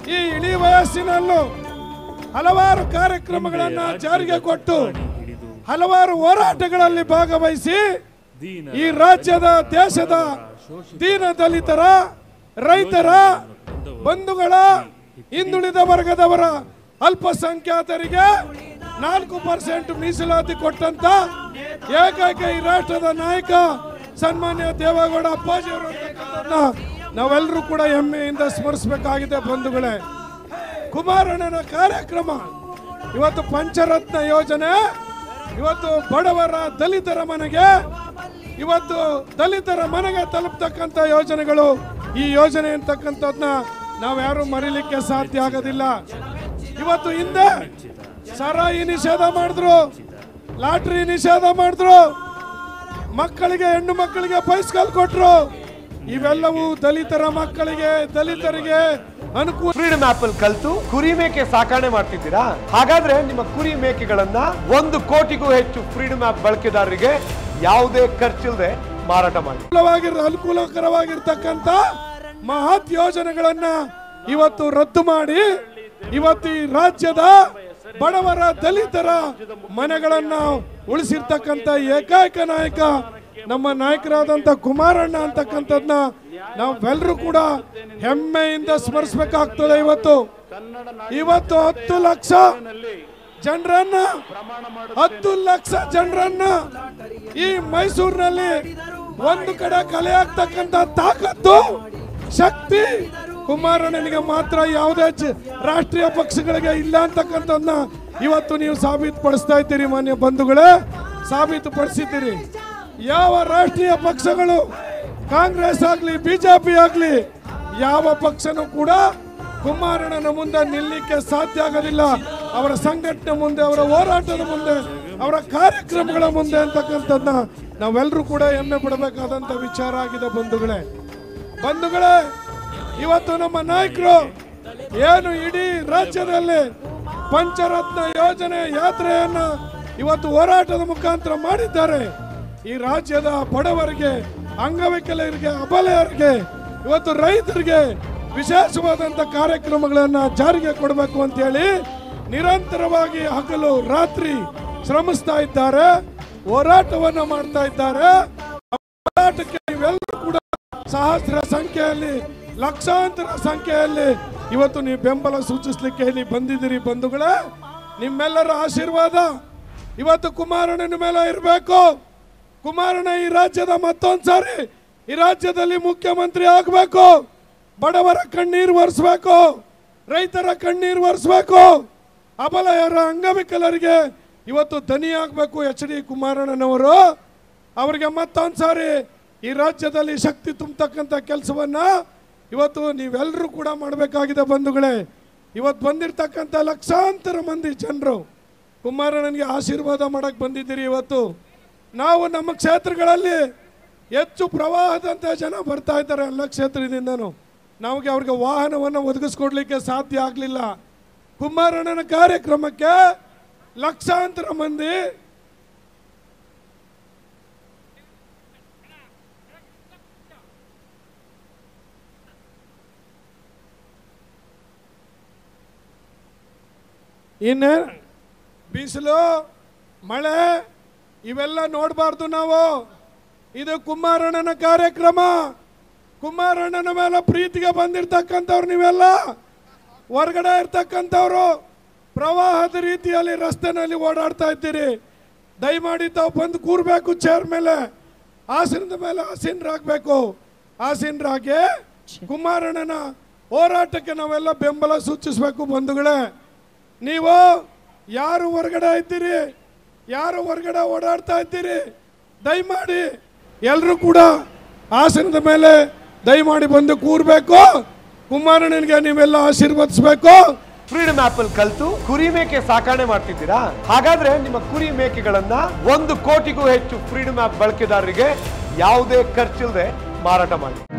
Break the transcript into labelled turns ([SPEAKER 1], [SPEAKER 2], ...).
[SPEAKER 1] ಈ ಇಳಿ ವಯಸ್ಸಿನಲ್ಲೂ ಹಲವಾರು ಕಾರ್ಯಕ್ರಮಗಳನ್ನ ಜಾರಿಗೆ ಕೊಟ್ಟು ಹಲವಾರು ಹೋರಾಟಗಳಲ್ಲಿ ಭಾಗವಹಿಸಿ ಈ ರಾಜ್ಯದ ದೇಶದ ದೀನ ದಲಿತರ ರೈತರ ಬಂಧುಗಳ ಹಿಂದುಳಿದ ವರ್ಗದವರ ಅಲ್ಪಸಂಖ್ಯಾತರಿಗೆ ನಾಲ್ಕು ಪರ್ಸೆಂಟ್ ಮೀಸಲಾತಿ ಕೊಟ್ಟಂತ ಏಕೈಕ ಈ ರಾಷ್ಟ್ರದ ನಾಯಕ ಸನ್ಮಾನ್ಯ ದೇವೇಗೌಡ ಅಪ್ಪಾಜಿ ಅವರು ಅಂತಕ್ಕಂಥದ್ದನ್ನ ನಾವೆಲ್ಲರೂ ಕೂಡ ಹೆಮ್ಮೆಯಿಂದ ಸ್ಮರಿಸಬೇಕಾಗಿದೆ ಬಂಧುಗಳೇ ಕುಮಾರಣ್ಣನ ಕಾರ್ಯಕ್ರಮ ಇವತ್ತು ಪಂಚರತ್ನ ಯೋಜನೆ ಇವತ್ತು ಬಡವರ ದಲಿತರ ಮನೆಗೆ ಇವತ್ತು ದಲಿತರ ಮನೆಗೆ ತಲುಪ್ತಕ್ಕಂಥ ಯೋಜನೆಗಳು ಈ ಯೋಜನೆ ಅಂತಕ್ಕಂಥದ್ನ ನಾವ್ಯಾರು ಮರಿಲಿಕ್ಕೆ ಸಾಧ್ಯ ಆಗೋದಿಲ್ಲ ಇವತ್ತು ಹಿಂದೆ ಸರಾಯಿ ನಿಷೇಧ ಮಾಡಿದ್ರು ಲಾಟ್ರಿ ನಿಷೇಧ ಮಾಡಿದ್ರು ಮಕ್ಕಳಿಗೆ ಹೆಣ್ಣು ಮಕ್ಕಳಿಗೆ ಬೈಸ್ಕಲ್ ಕೊಟ್ರು ಇವೆಲ್ಲವೂ ದಲಿತರ ಮಕ್ಕಳಿಗೆ ದಲಿತರಿಗೆ ಅನುಕೂಲ
[SPEAKER 2] ಫ್ರೀಡಮ್ ಆಪ್ ಅಲ್ಲಿ ಕಲ್ತು ಕುರಿ ಮೇಕೆ ಸಾಕಣೆ ಮಾಡ್ತಿದ್ದೀರಾ ಹಾಗಾದ್ರೆ ನಿಮ್ಮ ಕುರಿ ಮೇಕೆಗಳನ್ನ ಒಂದು ಕೋಟಿಗೂ ಹೆಚ್ಚು ಫ್ರೀಡಮ್ ಆಪ್ ಬಳಕೆದಾರರಿಗೆ ಯಾವುದೇ ಖರ್ಚಿಲ್ಲದೆ ಮಾರಾಟ ಮಾಡಿ
[SPEAKER 1] ಅನುಕೂಲವಾಗಿರ್ ಅನುಕೂಲಕರವಾಗಿರ್ತಕ್ಕಂಥ ಮಹತ್ ಯೋಜನೆಗಳನ್ನ ಇವತ್ತು ರದ್ದು ಮಾಡಿ ಇವತ್ತು ಈ ರಾಜ್ಯದ ಬಡವರ ದಲಿತರ ಮನೆಗಳನ್ನ ಉಳಿಸಿರ್ತಕ್ಕಂಥ ಏಕೈಕ ನಾಯಕ ನಮ್ಮ ನಾಯಕರಾದಂಥ ಕುಮಾರಣ್ಣ ಅಂತಕ್ಕಂಥದ್ನ ನಾವೆಲ್ಲರೂ ಕೂಡ ಹೆಮ್ಮೆಯಿಂದ ಸ್ಮರಿಸಬೇಕಾಗ್ತದೆ ಇವತ್ತು ಇವತ್ತು ಹತ್ತು ಲಕ್ಷ ಜನರನ್ನ ಹತ್ತು ಲಕ್ಷ ಜನರನ್ನ ಈ ಮೈಸೂರಿನಲ್ಲಿ ಒಂದು ಕಡೆ ಕಲೆ ಆಗ್ತಕ್ಕಂಥ ತಾಕತ್ತು ಶಕ್ತಿ ಕುಮಾರಣ್ಣನಿಗೆ ಮಾತ್ರ ಯಾವುದೇ ಚ- ರಾಷ್ಟ್ರೀಯ ಪಕ್ಷಗಳಿಗೆ ಇಲ್ಲ ಅಂತಕ್ಕಂಥದ್ದನ್ನ ಇವತ್ತು ನೀವು ಸಾಬೀತುಪಡಿಸ್ತಾ ಇದ್ದೀರಿ ಮಾನ್ಯ ಬಂಧುಗಳೇ ಸಾಬೀತುಪಡಿಸಿದ್ದೀರಿ ಯಾವ ರಾಷ್ಟ್ರೀಯ ಪಕ್ಷಗಳು ಕಾಂಗ್ರೆಸ್ ಆಗ್ಲಿ ಬಿಜೆಪಿ ಆಗ್ಲಿ ಯಾವ ಪಕ್ಷನೂ ಕೂಡ ಕುಮಾರಣ್ಣನ ಮುಂದೆ ನಿಲ್ಲಲಿಕ್ಕೆ ಸಾಧ್ಯ ಆಗೋದಿಲ್ಲ ಅವರ ಸಂಘಟನೆ ಮುಂದೆ ಅವರ ಹೋರಾಟದ ಮುಂದೆ ಅವರ ಕಾರ್ಯಕ್ರಮಗಳ ಮುಂದೆ ಅಂತಕ್ಕಂಥದ್ದನ್ನ ನಾವೆಲ್ಲರೂ ಕೂಡ ಹೆಮ್ಮೆ ಪಡಬೇಕಾದಂತ ವಿಚಾರ ಆಗಿದೆ ಬಂಧುಗಳೇ ಬಂಧುಗಳೇ ಇವತ್ತು ನಮ್ಮ ನಾಯಕರು ಏನು ಇಡೀ ರಾಜ್ಯದಲ್ಲಿ ಪಂಚರತ್ನ ಯೋಜನೆ ಯಾತ್ರೆಯನ್ನ ಇವತ್ತು ಹೋರಾಟದ ಮುಖಾಂತರ ಮಾಡಿದ್ದಾರೆ ಈ ರಾಜ್ಯದ ಬಡವರಿಗೆ ಅಂಗವಿಕಲರಿಗೆ ಅಬಲೆಯರಿಗೆ ಇವತ್ತು ರೈತರಿಗೆ ವಿಶೇಷವಾದಂತ ಕಾರ್ಯಕ್ರಮಗಳನ್ನ ಜಾರಿಗೆ ಕೊಡಬೇಕು ಅಂತ ಹೇಳಿ ನಿರಂತರವಾಗಿ ಹಗಲು ರಾತ್ರಿ ಶ್ರಮಿಸ್ತಾ ಇದ್ದಾರೆ ಹೋರಾಟವನ್ನ ಮಾಡ್ತಾ ಇದ್ದಾರೆ ಹೋರಾಟಕ್ಕೆ ನೀವೆಲ್ಲರೂ ಕೂಡ ಸಹಸ್ರ ಸಂಖ್ಯೆಯಲ್ಲಿ ಲಕ್ಷಾಂತರ ಸಂಖ್ಯೆಯಲ್ಲಿ ಇವತ್ತು ನೀವು ಬೆಂಬಲ ಸೂಚಿಸ್ಲಿಕ್ಕೆ ಇಲ್ಲಿ ಬಂದಿದ್ದೀರಿ ಬಂಧುಗಳೇ ನಿಮ್ಮೆಲ್ಲರ ಆಶೀರ್ವಾದ ಇವತ್ತು ಕುಮಾರಣ್ಣನ ಮೇಲೆ ಇರಬೇಕು ಕುಮಾರಣ್ಣ ಈ ರಾಜ್ಯದ ಮತ್ತೊಂದ್ಸಾರಿ ಈ ರಾಜ್ಯದಲ್ಲಿ ಮುಖ್ಯಮಂತ್ರಿ ಆಗಬೇಕು ಬಡವರ ಕಣ್ಣೀರು ಒರೆಸ್ಬೇಕು ರೈತರ ಕಣ್ಣೀರು ಒರೆಸ್ಬೇಕು ಅಬಲೆಯರ ಅಂಗವಿಕಲರಿಗೆ ಇವತ್ತು ದನಿ ಆಗಬೇಕು ಎಚ್ ಡಿ ಕುಮಾರಣ್ಣನವರು ಅವರಿಗೆ ಮತ್ತೊಂದ್ಸಾರಿ ಈ ರಾಜ್ಯದಲ್ಲಿ ಶಕ್ತಿ ತುಂಬತಕ್ಕಂಥ ಕೆಲಸವನ್ನ ಇವತ್ತು ನೀವೆಲ್ಲರೂ ಕೂಡ ಮಾಡಬೇಕಾಗಿದೆ ಬಂಧುಗಳೇ ಇವತ್ತು ಬಂದಿರತಕ್ಕಂಥ ಲಕ್ಷಾಂತರ ಮಂದಿ ಜನರು ಕುಮಾರಣ್ಣನಿಗೆ ಆಶೀರ್ವಾದ ಮಾಡಕ್ಕೆ ಬಂದಿದ್ದೀರಿ ಇವತ್ತು ನಾವು ನಮ್ಮ ಕ್ಷೇತ್ರಗಳಲ್ಲಿ ಹೆಚ್ಚು ಪ್ರವಾಹದಂತೆ ಜನ ಬರ್ತಾ ಇದ್ದಾರೆ ಎಲ್ಲ ಕ್ಷೇತ್ರದಿಂದನೂ ನಮಗೆ ಅವ್ರಿಗೆ ವಾಹನವನ್ನು ಒದಗಿಸ್ಕೊಡ್ಲಿಕ್ಕೆ ಸಾಧ್ಯ ಆಗಲಿಲ್ಲ ಕುಮಾರಣ್ಣನ ಕಾರ್ಯಕ್ರಮಕ್ಕೆ ಲಕ್ಷಾಂತರ ಮಂದಿ ಇನ್ನೇ ಬಿಸಿಲು ಮಳೆ ಇವೆಲ್ಲ ನೋಡಬಾರ್ದು ನಾವು ಇದು ಕುಮಾರಣ್ಣನ ಕಾರ್ಯಕ್ರಮ ಕುಮಾರಣ್ಣನ ಮೇಲೆ ಪ್ರೀತಿಗೆ ಬಂದಿರ್ತಕ್ಕಂಥವ್ರು ನೀವೆಲ್ಲ ಹೊರಗಡೆ ಇರ್ತಕ್ಕಂಥವ್ರು ಪ್ರವಾಹದ ರೀತಿಯಲ್ಲಿ ರಸ್ತೆನಲ್ಲಿ ಓಡಾಡ್ತಾ ಇದ್ದೀರಿ ದಯಮಾಡಿ ತಾವು ಬಂದು ಕೂರ್ಬೇಕು ಚೇರ್ ಮೇಲೆ ಆಸನದ ಮೇಲೆ ಆಸೀನರಾಗಬೇಕು ಆಸೀನರಾಗಿ ಕುಮಾರಣ್ಣನ ಹೋರಾಟಕ್ಕೆ ನಾವೆಲ್ಲ ಬೆಂಬಲ ಸೂಚಿಸಬೇಕು ಬಂಧುಗಳೇ ನೀವು ಯಾರು ಹೊರಗಡೆ ಇದ್ದೀರಿ ಯಾರು ಹೊರಗಡೆ ಓಡಾಡ್ತಾ ಇದ್ದೀರಿ ದಯಮಾಡಿ ಎಲ್ಲರೂ ಕೂಡ ಆಸನದ ಮೇಲೆ ದಯಮಾಡಿ ಬಂದು ಕೂರ್ಬೇಕು ಕುಮಾರಣ್ಣನಿಗೆ ನೀವೆಲ್ಲ ಆಶೀರ್ವದಿಸ್ಬೇಕು
[SPEAKER 2] ಫ್ರೀಡಮ್ ಆಪ್ ಅಲ್ಲಿ ಕಲ್ತು ಕುರಿ ಮೇಕೆ ಸಾಕಣೆ ಮಾಡ್ತಿದ್ದೀರಾ ಹಾಗಾದ್ರೆ ನಿಮ್ಮ ಕುರಿ ಮೇಕೆಗಳನ್ನ ಒಂದು ಕೋಟಿಗೂ ಹೆಚ್ಚು ಫ್ರೀಡಮ್ ಆಪ್ ಬಳಕೆದಾರರಿಗೆ ಯಾವುದೇ ಖರ್ಚಿಲ್ಲದೆ ಮಾರಾಟ ಮಾಡಿ